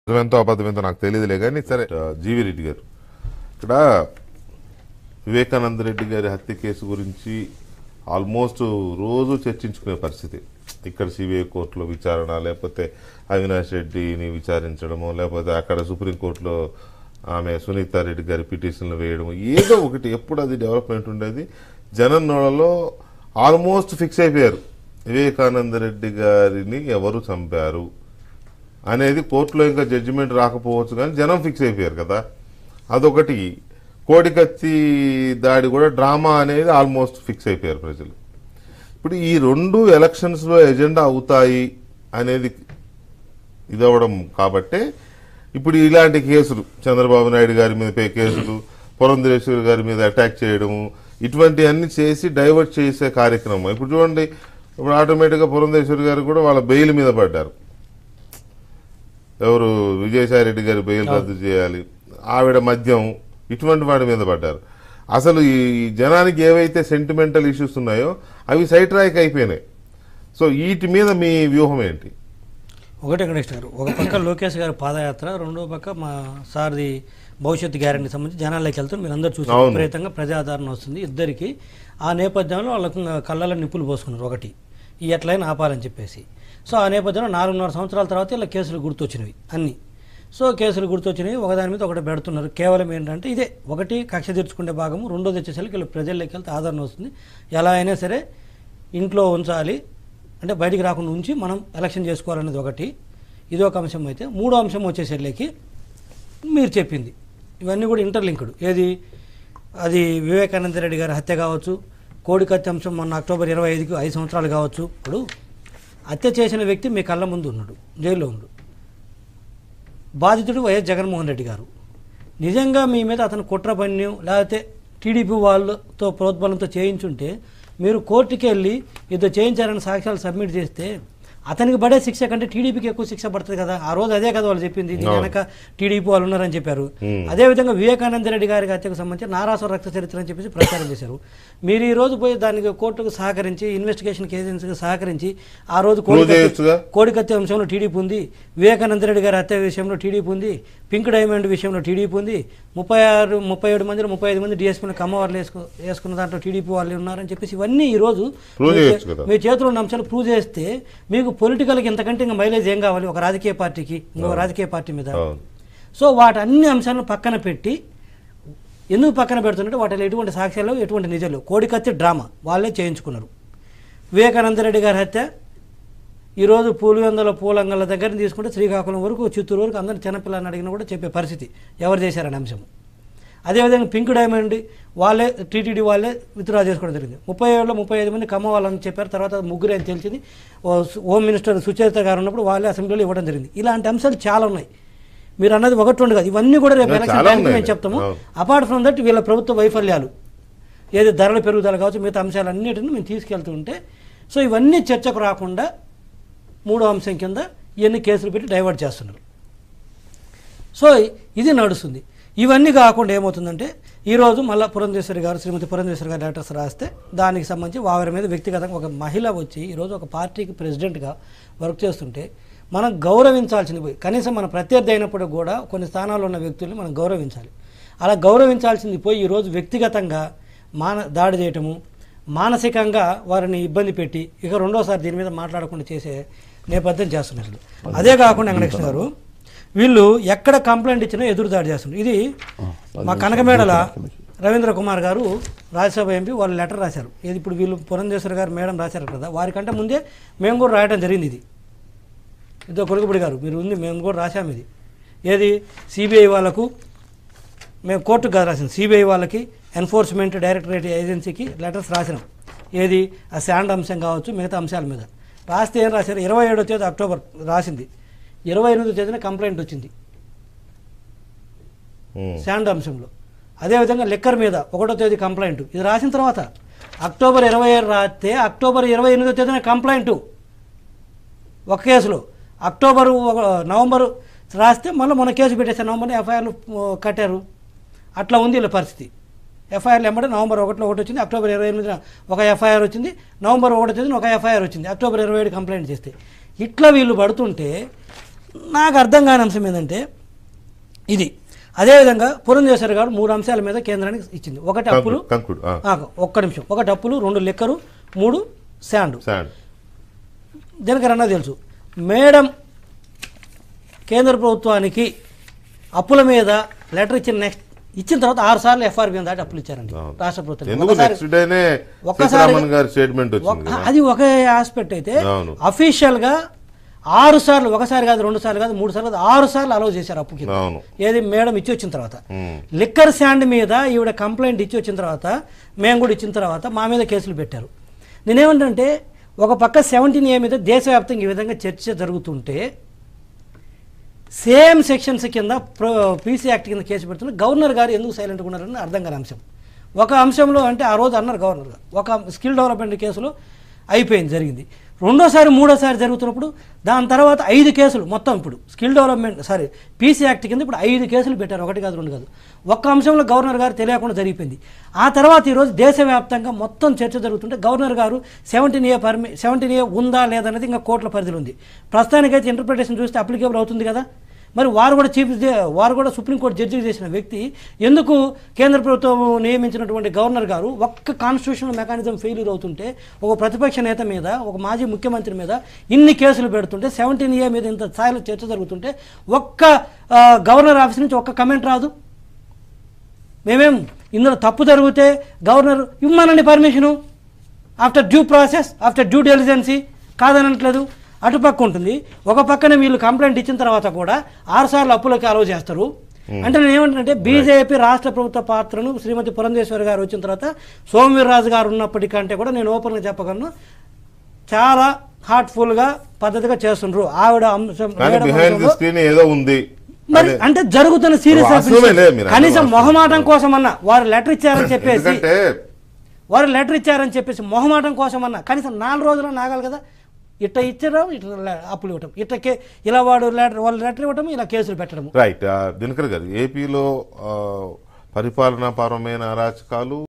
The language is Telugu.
నిజమెంతో అబద్ధమెంతో నాకు తెలియదులే కానీ సరే ఆ, జీవి రెడ్డి గారు ఇక్కడ వివేకానంద రెడ్డి గారి హత్య కేసు గురించి ఆల్మోస్ట్ రోజు చర్చించుకునే పరిస్థితి ఇక్కడ సిబిఐ కోర్టులో విచారణ లేకపోతే అవినాష్ రెడ్డిని విచారించడము లేకపోతే అక్కడ సుప్రీంకోర్టులో ఆమె సునీత రెడ్డి గారి పిటిషన్లు వేయడం ఏదో ఒకటి ఎప్పుడు అది డెవలప్మెంట్ ఉండేది జనం నోళ్ళలో ఆల్మోస్ట్ ఫిక్స్ అయిపోయారు వివేకానంద రెడ్డి గారిని ఎవరు చంపారు అనేది కోర్టులో ఇంకా జడ్జిమెంట్ రాకపోవచ్చు కానీ జనం ఫిక్స్ అయిపోయారు కదా అదొకటి కోడికత్తి దాడి కూడా డ్రామా అనేది ఆల్మోస్ట్ ఫిక్స్ అయిపోయారు ప్రజలు ఇప్పుడు ఈ రెండు ఎలక్షన్స్లో ఎజెండా అవుతాయి అనేది ఇదవడం కాబట్టే ఇప్పుడు ఇలాంటి కేసులు చంద్రబాబు నాయుడు గారి మీద పే కేసులు పురంధరేశ్వరి గారి మీద అటాక్ చేయడము ఇటువంటివన్నీ చేసి డైవర్ట్ చేసే కార్యక్రమం ఇప్పుడు చూడండి ఇప్పుడు ఆటోమేటిక్గా పురంధేశ్వరి గారు కూడా వాళ్ళ బెయిల్ మీద పడ్డారు ఎవరు విజయసాయి రెడ్డి గారి బెయిల్ రద్దు చేయాలి ఆవిడ మద్యం ఇటువంటి వాటి మీద పడ్డారు అసలు ఈ జనానికి ఏవైతే సెంటిమెంటల్ ఇష్యూస్ ఉన్నాయో అవి సైట్ రాయిక్ అయిపోయినాయి సో వీటి మీద మీ వ్యూహం ఏంటి ఒకటే గణేష్ గారు ఒక పక్క లోకేష్ గారి పాదయాత్ర రెండో పక్క మా సార్ది భవిష్యత్తు గ్యారంటీ సంబంధించి జనాల్లోకి వెళ్తూ మీరు అందరూ చూసి అవును. విపరీతంగా ప్రజాదరణ వస్తుంది ఇద్దరికి ఆ నేపథ్యంలో వాళ్ళకు ఇంకా కళ్ళలో నిప్పులు పోసుకున్నారు ఒకటి ఈ ఎట్లయినా ఆపాలని చెప్పేసి సో ఆ నేపథ్యంలో నాలుగున్నర సంవత్సరాల తర్వాత ఇలా కేసులు గుర్తొచ్చినవి అన్నీ సో కేసులు గుర్తొచ్చినవి ఒకదాని మీద ఒకటి పెడుతున్నారు కేవలం ఏంటంటే ఇదే ఒకటి కక్ష తీర్చుకునే భాగము రెండోది వచ్చేసరికి వీళ్ళు ప్రజల్లోకి వెళ్తే ఆదరణ వస్తుంది ఎలా అయినా సరే ఇంట్లో ఉంచాలి అంటే బయటికి రాకుండా ఉంచి మనం ఎలక్షన్ చేసుకోవాలనేది ఒకటి ఇది ఒక అంశం అయితే మూడో అంశం వచ్చేసరికి మీరు చెప్పింది ఇవన్నీ కూడా ఇంటర్లింక్డ్ ఏది అది వివేకానంద రెడ్డి గారి హత్య కావచ్చు కోడికత్తి అంశం మొన్న అక్టోబర్ ఇరవై ఐదుకి ఐదు సంవత్సరాలు కావచ్చు ఇప్పుడు హత్య చేసిన వ్యక్తి మీ కళ్ళ ముందు ఉన్నాడు జైల్లో ఉన్నాడు బాధితుడు వైఎస్ జగన్మోహన్ రెడ్డి గారు నిజంగా మీ మీద అతను కుట్ర పన్యం లేకపోతే టీడీపీ వాళ్ళతో ప్రోద్బలంతో చేయించుంటే మీరు కోర్టుకి వెళ్ళి ఇద్దరు చేయించారని సాక్ష్యాలు సబ్మిట్ చేస్తే అతనికి పడే శిక్ష కంటే టీడీపీకి ఎక్కువ శిక్ష పడుతుంది కదా ఆ రోజు అదే కదా వాళ్ళు చెప్పింది దీని వెనక టీడీపీ వాళ్ళు ఉన్నారని చెప్పారు అదేవిధంగా వివేకానంద రెడ్డి గారి హత్యకు సంబంధించి నారాసు రక్త చరిత్ర అని చెప్పేసి ప్రచారం చేశారు మీరు ఈ రోజు పోయి దానికి కోర్టుకు సహకరించి ఇన్వెస్టిగేషన్ ఏజెన్సీకి సహకరించి ఆ రోజు Prove కోర్టు చేయొచ్చుగా? కోడికత్తి అంశంలో టీడీపీ ఉంది వివేకానంద రెడ్డి గారి హత్య విషయంలో టీడీపీ ఉంది పింక్ డైమండ్ విషయంలో టీడీపీ ఉంది ముప్పై ఆరు ముప్పై ఏడు మందిలో ముప్పై ఐదు మంది డిఎస్పీని కమ్మవార్లు వేసుకు వేసుకున్న దాంట్లో టీడీపీ వాళ్ళు ఉన్నారని చెప్పేసి ఇవన్నీ ఈ రోజు Prove మీ చేయొచ్చు చే- కదా. మీ చేతిలో ఉన్న అంశాలు ప్రూవ్ చేస్తే మీకు పొలిటికల్కి ఇంతకంటే ఇంకా మైలేజ్ ఏం కావాలి ఒక రాజకీయ పార్టీకి ఇంకో రాజకీయ పార్టీ మీద అవును సో వాటి అన్ని అంశాలను పక్కన పెట్టి ఎందుకు పక్కన పెడుతున్నట్టు వాటిలో ఎటువంటి సాక్ష్యాలు ఎటువంటి నిజాలు కోడికత్తి డ్రామా వాళ్ళే చేయించుకున్నారు వివేకానంద రెడ్డి గారి హత్య ఈరోజు పూలివెందుల పూలంగల దగ్గర తీసుకుంటే శ్రీకాకుళం వరకు చిత్తూరు వరకు అందరిని చిన్నపిల్లని అడిగినా కూడా చెప్పే పరిస్థితి ఎవరు చేశారనే అంశం అదేవిధంగా పింక్ డైమండ్ వాళ్ళే టీటీడీ వాళ్ళే విత్డ్రా చేసుకోవడం జరిగింది ముప్పై ఏడులో ముప్పై ఐదు మంది కమ్మ వాళ్ళని చెప్పారు తర్వాత ముగ్గురు అని తెలిసింది ఓ సు- హోమ్ మినిస్టర్ సుచరిత గారు ఉన్నప్పుడు వాళ్ళే అసెంబ్లీలో ఇవ్వడం జరిగింది ఇలాంటి అంశాలు చాలా ఉన్నాయి మీరు అన్నది ఒకటి రెండు కాదు ఇవన్నీ కూడా రేపు ఇంకా ఎలక్షన్ చాలా టైంకి ఉన్నాయి. మేము చెప్తాము అవును. అపార్ట్ ఫ్రమ్ దట్ వీళ్ళ ప్రభుత్వ వైఫల్యాలు ఏది ధరల పెరుగుదల కావచ్చు మిగతా అంశాలన్నిటిని మేము తీసుకెళ్తూ ఉంటే సో ఇవన్నీ చర్చకు రాకుండా మూడో అంశం కింద ఇవన్నీ కేసులు పెట్టి డైవర్ట్ చేస్తున్నారు సో ఇది నడుస్తుంది ఇవన్నీ కాకుండా ఏమవుతుందంటే ఈరోజు మళ్ళీ పురంధేశ్వరి గారు శ్రీమతి పురంధేశ్వరి గారు లెటర్స్ రాస్తే దానికి సంబంధించి వారి మీద వ్యక్తిగతంగా ఒక మహిళ వచ్చి ఈరోజు ఒక పార్టీకి ప్రెసిడెంట్గా వర్క్ చేస్తుంటే మనం గౌరవించాల్సింది పోయి కనీసం మన ప్రత్యర్థి అయినప్పుడు కూడా కొన్ని స్థానాల్లో ఉన్న వ్యక్తుల్ని మనం గౌరవించాలి అలా గౌరవించాల్సింది పోయి ఈరోజు వ్యక్తిగతంగా మాన దాడి చేయటము మానసికంగా వారిని ఇబ్బంది పెట్టి ఇక రెండోసారి దీని మీద మాట్లాడకుండా చేసే నేపథ్యం చేస్తున్నారు అదే కాకుండా వెంకటేశ్వర గారు వీళ్ళు ఎక్కడ కంప్లైంట్ ఇచ్చినా ఎదురు దాడి చేస్తున్నారు ఇది మా కనకమేడల రవీంద్ర కుమార్ గారు రాజ్యసభ ఎంపీ వాళ్ళు లెటర్ రాశారు ఇది ఇప్పుడు వీళ్ళు పురంధేశ్వర గారు మేడం రాశారు కదా వారికంటే ముందే మేము కూడా రాయడం జరిగింది ఇది ఇదో కొలుగుబడి గారు మీరు ఉంది మేము కూడా రాశాము ఇది ఏది సిబిఐ వాళ్ళకు మేము కోర్టుకు కాదు రాసింది సిబిఐ వాళ్ళకి ఎన్ఫోర్స్మెంట్ డైరెక్టరేట్ ఏజెన్సీకి లెటర్స్ రాసినాం ఏది ఆ శాండ్ అంశం కావచ్చు మిగతా అంశాల మీద రాస్తే ఏం రాశారు ఇరవై ఏడో తేదీ అక్టోబర్ రాసింది ఇరవై ఎనిమిదో తేదీన కంప్లైంట్ వచ్చింది ఉమ్. శాండ్ అంశంలో అదేవిధంగా లిక్కర్ మీద ఒకటో తేదీ కంప్లైంట్ ఇది రాసిన తర్వాత అక్టోబర్ ఇరవై ఏడు రాస్తే అక్టోబర్ ఇరవై ఎనిమిదో తేదీన కంప్లైంట్ ఒక కేసులో అక్టోబర్ ఒక- నవంబర్ రాస్తే మళ్ళీ మన కేసు పెట్టేసారు నవంబర్ ఎఫ్ఐఆర్లు కట్టారు అట్లా ఉంది వీళ్ళ పరిస్థితి ఎఫ్ఐఆర్లు వెంబడి నవంబర్ ఒకటిలో ఒకటి వచ్చింది అక్టోబర్ ఇరవై ఎనిమిదిన ఒక ఎఫ్ఐఆర్ వచ్చింది నవంబర్ ఒకటి తేదీన ఒక ఎఫ్ఐఆర్ వచ్చింది అక్టోబర్ ఇరవై ఏడు కంప్లైంట్ చేస్తే ఇట్లా వీళ్ళు పడుతుంటే నాకు అర్థం కాని అంశం ఏంటంటే ఇది అదేవిధంగా పురంధేశ్వరి గారు మూడు అంశాల మీద కేంద్రానికి ఇచ్చింది ఒకటి అప్పులు కంకుడు ఆ, ఒక్క నిమిషం ఒకటి అప్పులు రెండు లెక్కరు మూడు శాండ్ శాండ్ దినకరన్నా తెలుసు మేడం కేంద్ర ప్రభుత్వానికి అప్పుల మీద లెటర్ ఇచ్చిన నెక్స్ట్ ఇచ్చిన తర్వాత ఆరు సార్లు ఎఫ్ఆర్బి దాటి అప్పులు ఇచ్చారండి అవును. రాష్ట్ర ప్రభుత్వం ఎందుకు నెక్స్ట్ డేనే ఒక్కసారి- సీతారామన్ గారి స్టేట్మెంట్ వచ్చింది ఒక- కదా అది ఒక ఆస్పెక్ట్ అయితే అవును. అఫీషియల్ గా ఆరు సార్లు ఒకసారి కాదు రెండు సార్లు కాదు మూడు సార్లు కాదు ఆరు సార్లు అలౌ చేశారు అప్పు కింద అవును ఏది మేడం ఇచ్చి వచ్చిన తర్వాత ఉమ్. లిక్కర్ శాండ్ మీద ఈవిడ కంప్లైంట్ ఇచ్చి వచ్చిన తర్వాత మేము కూడా ఇచ్చిన తర్వాత మా మీద కేసులు పెట్టారు నేనేమంటే ఒక పక్క సెవెంటీన్ ఏ మీద దేశవ్యాప్తంగా ఈ విధంగా చర్చ జరుగుతుంటే సేమ్ సెక్షన్స్ కింద పీసీ యాక్ట్ కింద కేసు పెడుతున్న గవర్నర్ గారు ఎందుకు సైలెంట్గా ఉన్నారని అర్థం కాని అంశం ఒక అంశంలో అంటే ఆ రోజు అన్నారు గవర్నర్ గారు ఒక స్కిల్ డెవలప్మెంట్ కేసులో అయిపోయింది జరిగింది రెండోసారి మూడోసారి జరుగుతున్నప్పుడు దాని తర్వాత ఐదు కేసులు మొత్తం ఇప్పుడు skill development sorry PC act కింద ఇప్పుడు ఐదు కేసులు పెట్టారు ఒకటి కాదు రెండు కాదు ఒక్క అంశంలో గవర్నర్ గారు తెలియకుండా జరిగిపోయింది ఆ తర్వాత ఈరోజు దేశవ్యాప్తంగా మొత్తం చర్చ జరుగుతుంటే గవర్నర్ గారు సెవెంటీన్ ఏ పర్మి సెవెంటీన్ ఏ ఉందా లేదనేది ఇంకా కోర్టుల పరిధిలో ఉంది ప్రస్తుతానికైతే ఇంటర్ప్రిటేషన్ చూస్తే అప్లికేబుల్ అవుతుంది కదా మరి వారు కూడా చీఫ్ జ- వారు కూడా సుప్రీంకోర్టు జడ్జి చేసిన వ్యక్తి ఎందుకు కేంద్ర ప్రభుత్వం నియమించినటువంటి గవర్నర్ గారు ఒక్క కాన్స్టిట్యూషనల్ మెకానిజం ఫెయిల్యూర్ అవుతుంటే ఒక ప్రతిపక్ష నేత మీద ఒక మాజీ ముఖ్యమంత్రి మీద ఇన్ని కేసులు పెడుతుంటే సెవెంటీన్ ఏ మీద ఇంత స్థాయిలో చర్చ జరుగుతుంటే ఒక్క ఆ, గవర్నర్ ఆఫీస్ నుంచి ఒక్క కమెంట్ రాదు మేమేం ఇందులో తప్పు జరిగితే గవర్నర్ ఇవ్వమనండి permission after due process after due diligence కాదనట్లేదు అటుపక్క ఉంటుంది ఒక పక్కన వీళ్ళు కంప్లైంట్ ఇచ్చిన తర్వాత కూడా ఆరు సార్లు అప్పులకి అలవ్ చేస్తారు అంటే నేను ఏమంటానంటే బీజేపీ రాష్ట్ర ప్రభుత్వ పాత్రను శ్రీమతి పురంధేశ్వరి గారు వచ్చిన తర్వాత సోమవీర్రాజు గారు ఉన్నప్పటికంటే కూడా నేను ఓపెన్గా చెప్పగలను చాలా హార్ట్ఫుల్గా పద్ధతిగా చేస్తుండ్రు ఆవిడ అంశం కానీ మేడం బిహైండ్ ది అంశంలో స్క్రీన్ ఏదో ఉంది మరి అంటే జరుగుతున్న సీరియస్ వాస్తవమే లే, మీరు కనీసం అన్నది మొహమాటం కోసం అన్న వారు లెటర్ ఇచ్చారని చెప్పేసి ఎందుకంటే వారు లెటర్ ఇచ్చారని చెప్పేసి మొహమాటం కోసం అన్న కనీసం నాలుగు రోజులు నాగాలి కదా ఇట్ట ఇచ్చడం ఇట్లా లే- అప్పులు ఇవ్వటం ఇట్లా కే ఇలా వాడు లెటర్ వాళ్ళు లెటర్ ఇవ్వటం ఇలా కేసులు పెట్టడం రైట్ దినకర్ గారు ఏపీలో ఆ, పరిపాలనాపరమైన అరాచకాలు